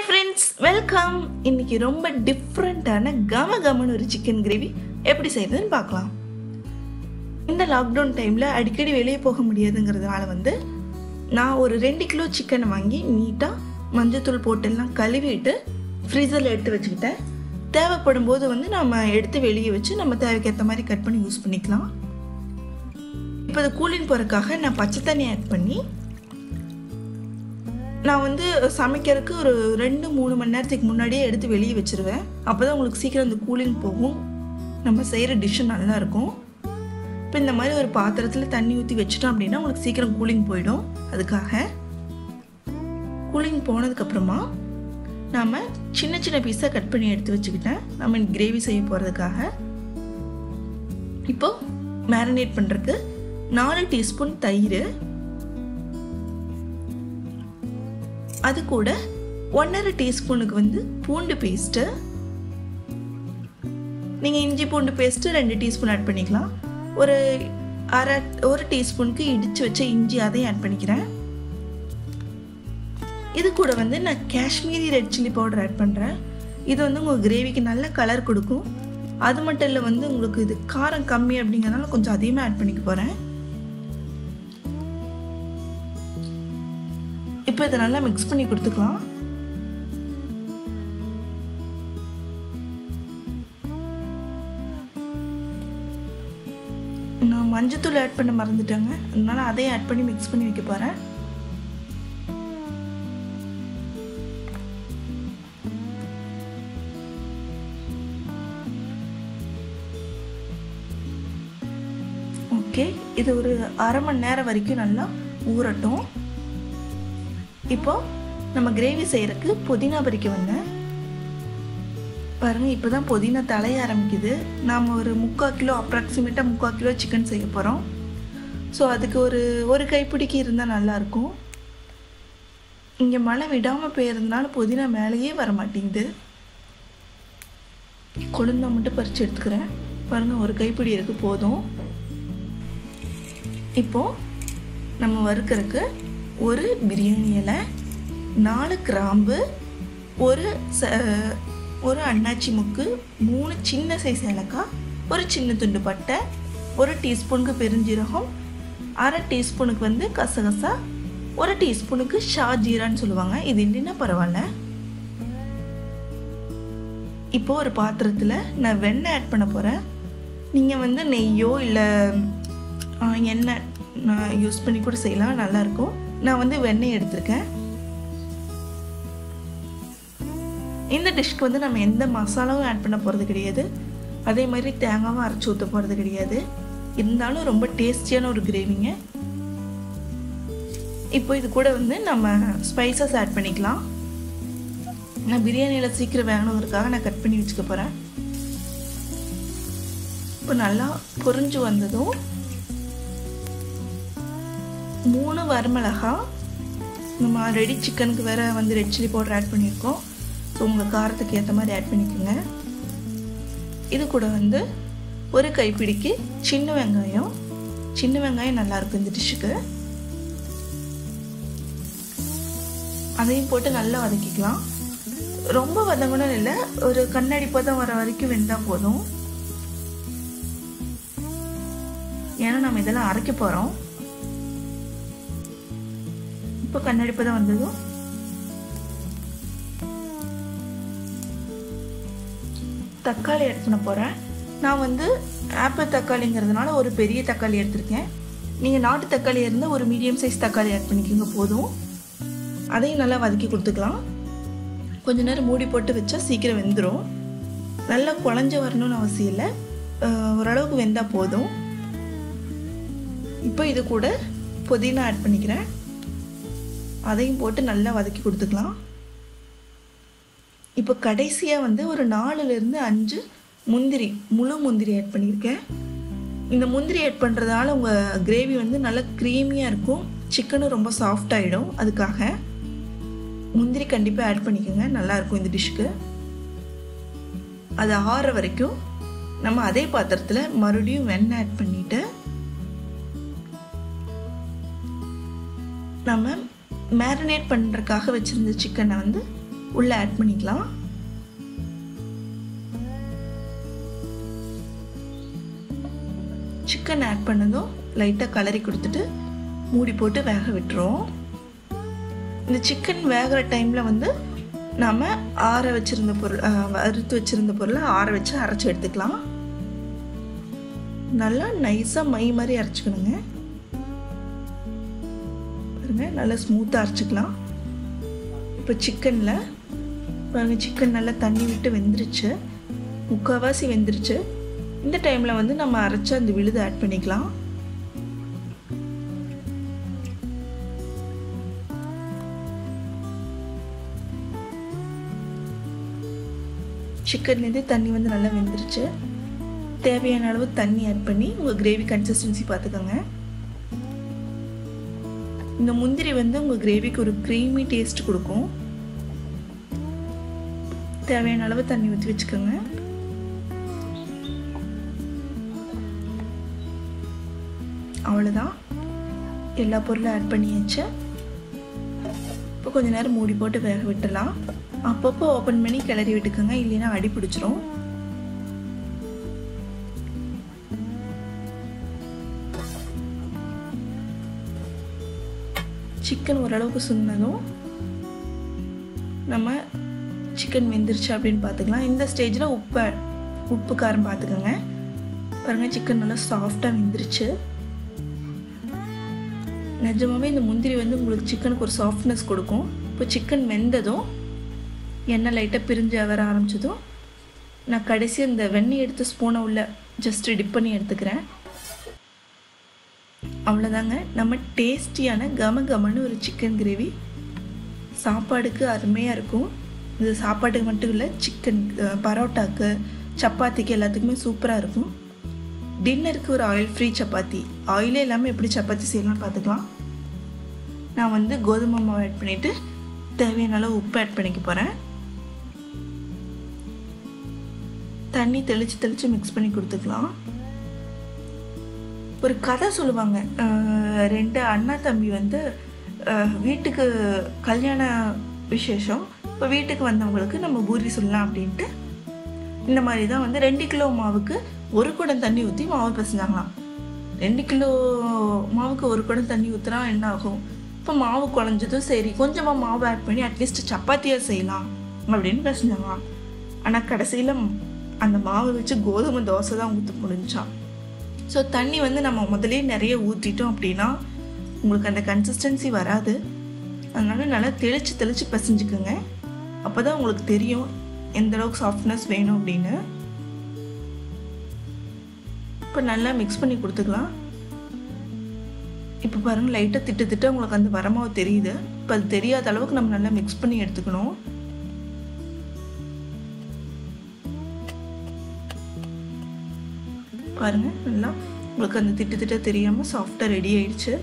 hi friends welcome இன்னைக்கு ரொம்ப டிஃப்ரெண்ட்டான கம கமன்னு ஒரு சிக்கன் கிரேவி எப்படி செய்யறதுன்னு பார்க்கலாம் இந்த லாக்டவுன் டைமில் அடிக்கடி வெளியே போக முடியாதுங்கிறதுனால வந்து நான் ஒரு ரெண்டு கிலோ சிக்கனை வாங்கி நீட்டாக மஞ்சத்தூள் போட்டெல்லாம் கழுவிட்டு ஃப்ரீசரில் எடுத்து வச்சுக்கிட்டேன் தேவைப்படும் போது வந்து நம்ம எடுத்து வெளியே வச்சு நம்ம தேவைக்கு ஏற்ற மாதிரி கட் பண்ணி யூஸ் பண்ணிக்கலாம் இப்போ அது கூலிங் போகிறதுக்காக நான் பச்சை தண்ணி ஆட் பண்ணி நான் வந்து சமைக்கிறதுக்கு ஒரு ரெண்டு மூணு மணி நேரத்துக்கு முன்னாடியே எடுத்து வெளியே வச்சுருவேன் அப்போ தான் உங்களுக்கு சீக்கிரம் அந்த கூலிங் போகும் நம்ம செய்கிற டிஷ்ஷு நல்லா இருக்கும் இப்போ இந்த மாதிரி ஒரு பாத்திரத்தில் தண்ணி ஊற்றி வச்சிட்டோம் அப்படின்னா உங்களுக்கு சீக்கிரம் கூலிங் போயிடும் அதுக்காக கூலிங் போனதுக்கப்புறமா நாம் சின்ன சின்ன பீஸாக கட் பண்ணி எடுத்து வச்சுக்கிட்டேன் நம்ம கிரேவி செய்ய போகிறதுக்காக இப்போ மேரினேட் பண்ணுறதுக்கு நாலு டீஸ்பூன் தயிர் அது கூட ஒன்றரை டீஸ்பூனுக்கு வந்து பூண்டு பேஸ்ட்டு நீங்கள் இஞ்சி பூண்டு பேஸ்ட்டு ரெண்டு டீஸ்பூன் ஆட் பண்ணிக்கலாம் ஒரு அரை ஒரு டீஸ்பூனுக்கு இடித்து வச்ச இஞ்சி அதையும் ஆட் பண்ணிக்கிறேன் இது கூட வந்து நான் Kashmiri red chilli powder add பண்ணுறேன் இது வந்து உங்கள் கிரேவிக்கு நல்ல கலர் கொடுக்கும் அது மட்டும் இல்லை வந்து உங்களுக்கு இது காரம் கம்மி அப்படிங்கிறதுனால கொஞ்சம் அதிகமாக ஆட் பண்ணிக்க போகிறேன் இப்போ இதை நல்லா மிக்ஸ் பண்ணி கொடுத்துக்கலாம் நான் மஞ்சத்தூள் ஆட் பண்ண மறந்துட்டேங்க அதனால அதையும் ஆட் பண்ணி மிக்ஸ் பண்ணி வைக்க போகிறேன் ஓகே இது ஒரு அரை மணி நேரம் வரைக்கும் நல்லா ஊறட்டும் இப்போ நம்ம கிரேவி செய்யறதுக்கு புதினா பறிக்க வந்தேன் பாருங்க இப்போதான் புதினா தலைய ஆரம்பிக்குது நாம் ஒரு முக்கால் கிலோ அப்ராக்சிமேட்டாக முக்கால் கிலோ சிக்கன் செய்ய போகிறோம் ஸோ அதுக்கு ஒரு ஒரு கைப்பிடிக்கு இருந்தால் நல்லாயிருக்கும் இங்கே மழை விடாமல் பெய்யறதுனால புதினா மேலேயே வர மாட்டேங்குது கொழுந்தா மட்டும் பறித்து எடுத்துக்கிறேன் பாருங்கள் ஒரு கைப்பிடி இருக்கு போதும் இப்போது நம்ம வறுக்கிறதுக்கு ஒரு பிரியாணி இலை நாலு கிராம்பு ஒரு ச ஒரு அன்னாச்சி முக்கு மூணு சின்ன சைஸ் ஏலக்காய் ஒரு சின்ன துண்டு பட்டை ஒரு டீஸ்பூனுக்கு பெருஞ்சீரகம் அரை டீஸ்பூனுக்கு வந்து கசகசா ஒரு டீஸ்பூனுக்கு ஷாஜீரான்னு சொல்லுவாங்க இது இல்லைன்னா பரவாயில்ல இப்போ ஒரு பாத்திரத்தில் நான் வெண்ணெய் ஆட் பண்ண போகிறேன் நீங்கள் வந்து நெய்யோ இல்லை எண்ணெய் நான் யூஸ் பண்ணி கூட செய்யலாம் நல்லாயிருக்கும் நான் வந்து வெண்ணெய் எடுத்திருக்கேன் இந்த டிஷ்க்கு வந்து நம்ம எந்த மசாலாவும் ஆட் பண்ண போகிறது கிடையாது அதே மாதிரி தேங்காவும் அரைச்சி ஊற்ற போகிறது கிடையாது இருந்தாலும் ரொம்ப டேஸ்டியான ஒரு கிரேவிங்க இப்போ இது கூட வந்து நம்ம ஸ்பைசஸ் ஆட் பண்ணிக்கலாம் நான் பிரியாணியில் சீக்கிரம் வேணுங்கிறதுக்காக நான் கட் பண்ணி வச்சுக்க போகிறேன் இப்போ நல்லா பொரிஞ்சு வந்ததும் மூணு வரமிளகா நம்ம ரெடி சிக்கனுக்கு வேற வந்து ரெட் சில்லி பவுடர் ஆட் பண்ணியிருக்கோம் ஸோ உங்கள் காரத்துக்கு ஏற்ற மாதிரி ஆட் பண்ணிக்கோங்க இது கூட வந்து ஒரு கைப்பிடிக்கு சின்ன வெங்காயம் சின்ன வெங்காயம் நல்லாயிருக்கும் இந்த டிஷ்ஷுக்கு அதையும் போட்டு நல்லா வதக்கிக்கலாம் ரொம்ப வதங்கணும் இல்லை ஒரு கண்ணாடி பதம் வர வரைக்கும் வெந்தால் போதும் ஏன்னா நம்ம இதெல்லாம் அரைக்க போகிறோம் இப்போ கண்ணாடி பதம் வந்ததும் தக்காளி ஆட் பண்ண போகிறேன் நான் வந்து ஆப்பிள் தக்காளிங்கிறதுனால ஒரு பெரிய தக்காளி எடுத்திருக்கேன் நீங்கள் நாட்டு தக்காளி இருந்தால் ஒரு மீடியம் சைஸ் தக்காளி ஆட் பண்ணிக்கோங்க போதும் அதையும் நல்லா வதக்கி கொடுத்துக்கலாம் கொஞ்ச நேரம் மூடி போட்டு வச்சா சீக்கிரம் வெந்துடும் நல்லா குழஞ்ச வரணும்னு அவசியம் இல்லை ஓரளவுக்கு வெந்தால் போதும் இப்போ இது கூட புதினா ஆட் பண்ணிக்கிறேன் அதையும் போட்டு நல்லா வதக்கி கொடுத்துக்கலாம் இப்போ கடைசியாக வந்து ஒரு நாலுலேருந்து அஞ்சு முந்திரி முழு முந்திரி ஆட் பண்ணியிருக்கேன் இந்த முந்திரி ஆட் பண்ணுறதால உங்கள் கிரேவி வந்து நல்லா க்ரீமியாக இருக்கும் சிக்கனும் ரொம்ப சாஃப்ட் ஆகிடும் அதுக்காக முந்திரி கண்டிப்பாக ஆட் பண்ணிக்கோங்க நல்லாயிருக்கும் இந்த டிஷ்க்கு அது ஆற வரைக்கும் நம்ம அதே பாத்திரத்தில் மறுபடியும் வெண்ணெய் ஆட் பண்ணிவிட்டு நம்ம மேரினேட் பண்ணுறதுக்காக வச்சுருந்த சிக்கனை வந்து உள்ளே ஆட் பண்ணிக்கலாம் சிக்கன் ஆட் பண்ணதும் லைட்டாக கலரி கொடுத்துட்டு மூடி போட்டு வேக விட்டுருவோம் இந்த சிக்கன் வேகிற டைமில் வந்து நாம் ஆற வச்சுருந்த பொருள் வறுத்து வச்சுருந்த பொருளை ஆற வச்சு அரைச்சி எடுத்துக்கலாம் நல்லா நைஸாக மை மாதிரி அரைச்சிக்கணுங்க பாருங்க நல்லா ஸ்மூத்தாக அரைச்சிக்கலாம் இப்போ சிக்கனில் பாருங்க சிக்கன் நல்லா தண்ணி விட்டு வெந்துருச்சு முக்கால்வாசி வெந்துருச்சு இந்த டைமில் வந்து நம்ம அரைச்ச அந்த விழுது ஆட் பண்ணிக்கலாம் சிக்கன்லேருந்து தண்ணி வந்து நல்லா வெந்துருச்சு தேவையான அளவு தண்ணி ஆட் பண்ணி உங்கள் கிரேவி கன்சிஸ்டன்சி பார்த்துக்கோங்க இந்த முந்திரி வந்து உங்கள் கிரேவிக்கு ஒரு க்ரீமி டேஸ்ட் கொடுக்கும் தேவையான அளவு தண்ணி ஊற்றி வச்சுக்கோங்க அவ்வளோதான் எல்லா பொருளும் ஆட் பண்ணியாச்சு இப்போ கொஞ்ச நேரம் மூடி போட்டு வேக விட்டுலாம் அப்பப்போ ஓப்பன் பண்ணி கிளறி விட்டுக்கோங்க இல்லைன்னா அடி பிடிச்சிரும் சிக்கன் ஓரளவுக்கு சுண்ணதும் நம்ம சிக்கன் வெந்துருச்சு அப்படின்னு பார்த்துக்கலாம் இந்த ஸ்டேஜில் உப்பை உப்பு காரம் பார்த்துக்கோங்க பாருங்கள் சிக்கன் நல்லா சாஃப்டாக வெந்துருச்சு நிஜமாவே இந்த முந்திரி வந்து உங்களுக்கு சிக்கனுக்கு ஒரு சாஃப்ட்னஸ் கொடுக்கும் இப்போ சிக்கன் வெந்ததும் எண்ணெய் லைட்டாக பிரிஞ்சு வர ஆரம்பிச்சதும் நான் கடைசி இந்த வெண்ணெய் எடுத்து ஸ்பூனை உள்ள ஜஸ்ட் டிப் பண்ணி எடுத்துக்கிறேன் அவ்வளோதாங்க நம்ம டேஸ்டியான கம கமன்னு ஒரு சிக்கன் கிரேவி சாப்பாடுக்கு அருமையாக இருக்கும் இது சாப்பாட்டுக்கு மட்டும் இல்லை சிக்கன் பரோட்டாக்கு சப்பாத்திக்கு எல்லாத்துக்குமே சூப்பராக இருக்கும் டின்னருக்கு ஒரு ஆயில் ஃப்ரீ சப்பாத்தி ஆயிலே இல்லாமல் எப்படி சப்பாத்தி செய்யலாம்னு பார்த்துக்கலாம் நான் வந்து கோதுமை மாவு ஆட் பண்ணிவிட்டு தேவையான அளவு உப்பு ஆட் பண்ணிக்க போகிறேன் தண்ணி தெளித்து தெளித்து மிக்ஸ் பண்ணி கொடுத்துக்கலாம் ஒரு கதை சொல்லுவாங்க அஹ் ரெண்டு அண்ணா தம்பி வந்து அஹ் வீட்டுக்கு கல்யாண விசேஷம் இப்போ வீட்டுக்கு வந்தவங்களுக்கு நம்ம பூரி சொல்லலாம் அப்படின்ட்டு இந்த மாதிரி தான் வந்து ரெண்டு கிலோ மாவுக்கு ஒரு குடம் தண்ணி ஊற்றி மாவு பிசைஞ்சாங்களாம் ரெண்டு கிலோ மாவுக்கு ஒரு குடம் தண்ணி ஊற்றுனா என்ன ஆகும் இப்போ மாவு குழஞ்சதும் சரி கொஞ்சமாக மாவு ஆட் பண்ணி அட்லீஸ்ட் சப்பாத்தியாக செய்யலாம் அப்படின்னு பிசைஞ்சாங்களாம் ஆனால் கடைசியில் அந்த மாவை வச்சு கோதுமை தோசை தான் ஊற்ற முடிஞ்சான் ஸோ தண்ணி வந்து நம்ம முதலே நிறைய ஊற்றிட்டோம் அப்படின்னா உங்களுக்கு அந்த கன்சிஸ்டன்சி வராது அதனால நல்லா தெளித்து தெளித்து பிசைஞ்சுக்குங்க அப்போ தான் உங்களுக்கு தெரியும் எந்த அளவுக்கு சாஃப்ட்னஸ் வேணும் அப்படின்னு இப்போ நல்லா மிக்ஸ் பண்ணி கொடுத்துக்கலாம் இப்போ பாருங்கள் லைட்டாக திட்டு திட்டு உங்களுக்கு அந்த வரமாவு தெரியுது இப்போ அது தெரியாத அளவுக்கு நம்ம நல்லா மிக்ஸ் பண்ணி எடுத்துக்கணும் பாருங்க நல்லா உங்களுக்கு அந்த திட்டு திட்ட தெரியாமல் சாஃப்டாக ரெடி ஆயிடுச்சு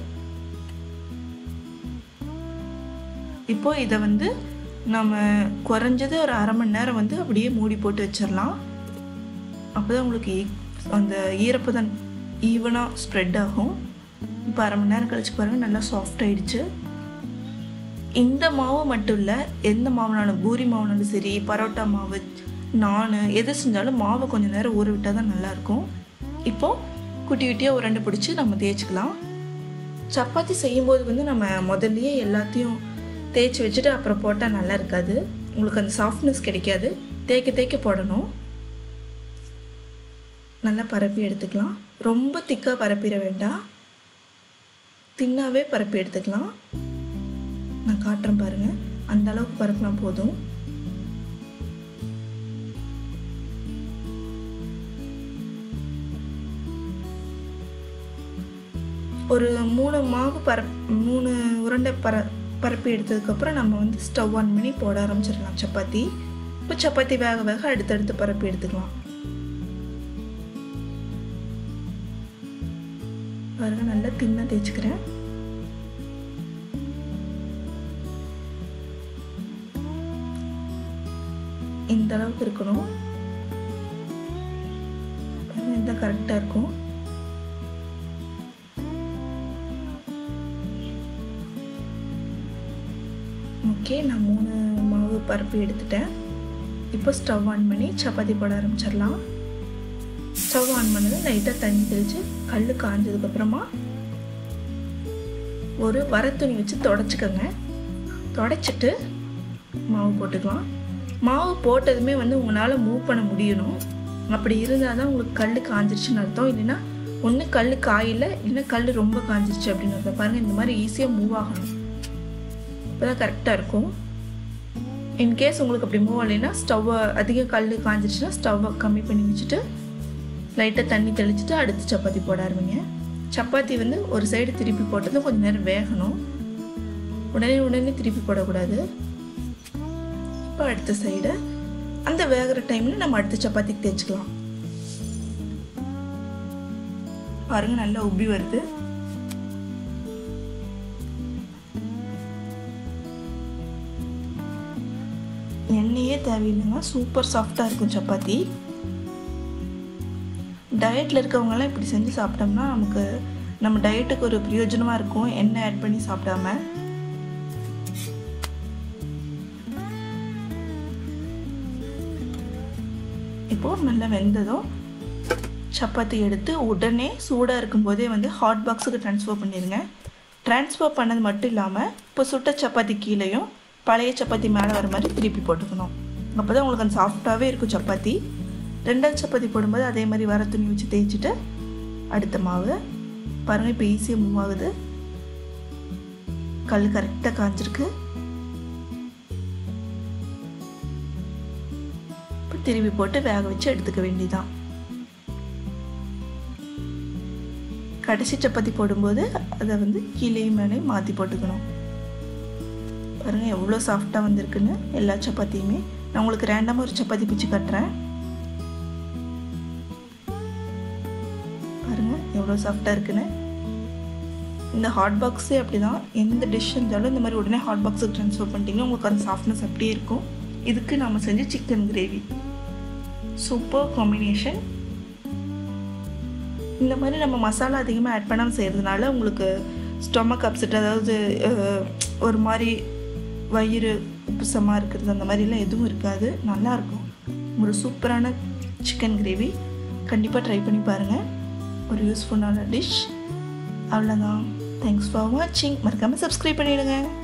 இப்போ இதை வந்து நம்ம குறைஞ்சது ஒரு அரை மணி நேரம் வந்து அப்படியே மூடி போட்டு வச்சிடலாம் அப்போ தான் உங்களுக்கு ஈ- அந்த ஈரப்பதம் ஈவனாக ஸ்ப்ரெட் ஆகும் இப்போ அரை மணி நேரம் கழிச்சு பாருங்கள் நல்லா சாஃப்ட் ஆயிடுச்சு இந்த மாவு மட்டும் இல்லை எந்த மாவுனாலும் பூரி மாவுனாலும் சரி பரோட்டா மாவு நான் எது செஞ்சாலும் மாவை கொஞ்சம் நேரம் ஊற விட்டால் தான் நல்லாயிருக்கும் இப்போது குட்டி குட்டியாக உருண்டை பிடிச்சி நம்ம தேய்ச்சிக்கலாம் சப்பாத்தி செய்யும்போது வந்து நம்ம முதல்லயே எல்லாத்தையும் தேய்ச்சி வச்சுட்டு அப்புறம் போட்டால் நல்லா இருக்காது உங்களுக்கு அந்த சாஃப்ட்னஸ் கிடைக்காது தேய்க்க தேய்க்க போடணும் நல்லா பரப்பி எடுத்துக்கலாம் ரொம்ப திக்காக பரப்பிட வேண்டாம் தின்னாவே பரப்பி எடுத்துக்கலாம் நான் காட்டுறேன் பாருங்க அந்த அளவுக்கு பரப்பினா போதும் ஒரு மூணு மாவு பர மூணு உருண்டை பர பரப்பி எடுத்ததுக்கப்புறம் நம்ம வந்து ஸ்டவ் ஆன் பண்ணி போட ஆரம்பிச்சிடலாம் சப்பாத்தி இப்போ சப்பாத்தி வேக வேக அடுத்தடுத்து பரப்பி எடுத்துக்கலாம் பாருங்க நல்லா தின்னா தேய்ச்சிக்கிறேன் இந்த அளவுக்கு இருக்கணும் பாருங்க, இதுதான் கரெக்டாக இருக்கும் ஓகே நான் மூணு மாவு பருப்பு எடுத்துட்டேன் இப்போ ஸ்டவ் ஆன் பண்ணி சப்பாத்தி போட ஆரம்பிச்சிடலாம் ஸ்டவ் ஆன் பண்ணது லைட்டாக தண்ணி தெளித்து கல் காஞ்சதுக்கப்புறமா ஒரு வர துணி வச்சு தொடச்சிக்கோங்க தொடச்சிட்டு மாவு போட்டுக்கலாம் மாவு போட்டதுமே வந்து உங்களால் மூவ் பண்ண முடியணும் அப்படி இருந்தால் தான் உங்களுக்கு கல் காஞ்சிருச்சுன்னு அர்த்தம் இல்லைன்னா ஒன்று கல் காயில இல்லைன்னா கல் ரொம்ப காஞ்சிருச்சு அப்படின்னு அர்த்தம் பாருங்கள் இந்த மாதிரி ஈஸியாக மூவ் ஆகணும் இப்போ தான் கரெக்டாக இருக்கும் இன்கேஸ் உங்களுக்கு அப்படி மூவ் ஆகலைன்னா ஸ்டவ்வை அதிக கல் காஞ்சிருச்சுன்னா ஸ்டவ்வை கம்மி பண்ணி வச்சுட்டு லைட்டாக தண்ணி தெளிச்சுட்டு அடுத்து சப்பாத்தி போட ஆரம்பிங்க சப்பாத்தி வந்து ஒரு சைடு திருப்பி போட்டதும் கொஞ்சம் நேரம் வேகணும் உடனே உடனே திருப்பி போடக்கூடாது இப்போ அடுத்த சைடு அந்த வேகிற டைமில் நம்ம அடுத்த சப்பாத்திக்கு தேய்ச்சிக்கலாம் பாருங்க நல்லா உப்பி வருது எண்ணெயே தேவையில்லைங்க சூப்பர் சாஃப்டாக இருக்கும் சப்பாத்தி டயட்டில் இருக்கவங்கெல்லாம் இப்படி செஞ்சு சாப்பிட்டோம்னா நமக்கு நம்ம டயட்டுக்கு ஒரு பிரயோஜனமாக இருக்கும் எண்ணெய் ஆட் பண்ணி சாப்பிடாம இப்போது நல்லா வெந்ததும் சப்பாத்தி எடுத்து உடனே சூடாக இருக்கும்போதே வந்து ஹாட் பாக்ஸுக்கு ட்ரான்ஸ்ஃபர் பண்ணிடுங்க ட்ரான்ஸ்ஃபர் பண்ணது மட்டும் இல்லாமல் இப்போ சுட்ட சப்பாத்தி கீழேயும் பழைய சப்பாத்தி மேலே வர மாதிரி திருப்பி போட்டுக்கணும் அப்போ தான் உங்களுக்கு அந்த சாஃப்டாகவே இருக்கும் சப்பாத்தி ரெண்டாவது சப்பாத்தி போடும்போது அதே மாதிரி வர துணி வச்சு தேய்ச்சிட்டு அடுத்த மாவு பாருங்கள் இப்போ ஈஸியாக மூவ் ஆகுது கல் கரெக்டாக காஞ்சிருக்கு இப்போ திருப்பி போட்டு வேக வச்சு எடுத்துக்க வேண்டியதான் கடைசி சப்பாத்தி போடும்போது அதை வந்து கீழேயும் மேலேயும் மாற்றி போட்டுக்கணும் பாருங்கள் எவ்வளோ சாஃப்டாக வந்திருக்குன்னு எல்லா சப்பாத்தியுமே நான் உங்களுக்கு ரேண்டமாக ஒரு சப்பாத்தி பிச்சு கட்டுறேன் பாருங்கள் எவ்வளோ சாஃப்டாக இருக்குன்னு இந்த ஹாட் பாக்ஸே அப்படி தான் எந்த டிஷ் இருந்தாலும் இந்த மாதிரி உடனே ஹாட் பாக்ஸுக்கு ட்ரான்ஸ்ஃபர் பண்ணிட்டீங்கன்னா உங்களுக்கு அந்த சாஃப்ட்னஸ் அப்படியே இருக்கும் இதுக்கு நம்ம செஞ்ச சிக்கன் கிரேவி சூப்பர் காம்பினேஷன் இந்த மாதிரி நம்ம மசாலா அதிகமாக ஆட் பண்ணாமல் செய்கிறதுனால உங்களுக்கு ஸ்டொமக் அப்செட் அதாவது ஒரு மாதிரி வயிறு உப்புசமாக இருக்கிறது அந்த மாதிரிலாம் எதுவும் இருக்காது நல்லாயிருக்கும் ஒரு சூப்பரான சிக்கன் கிரேவி கண்டிப்பாக ட்ரை பண்ணி பாருங்கள் ஒரு யூஸ்ஃபுல்லான டிஷ் அவ்வளோதான் தேங்க்ஸ் ஃபார் வாட்சிங் மறக்காமல் சப்ஸ்கிரைப் பண்ணிவிடுங்க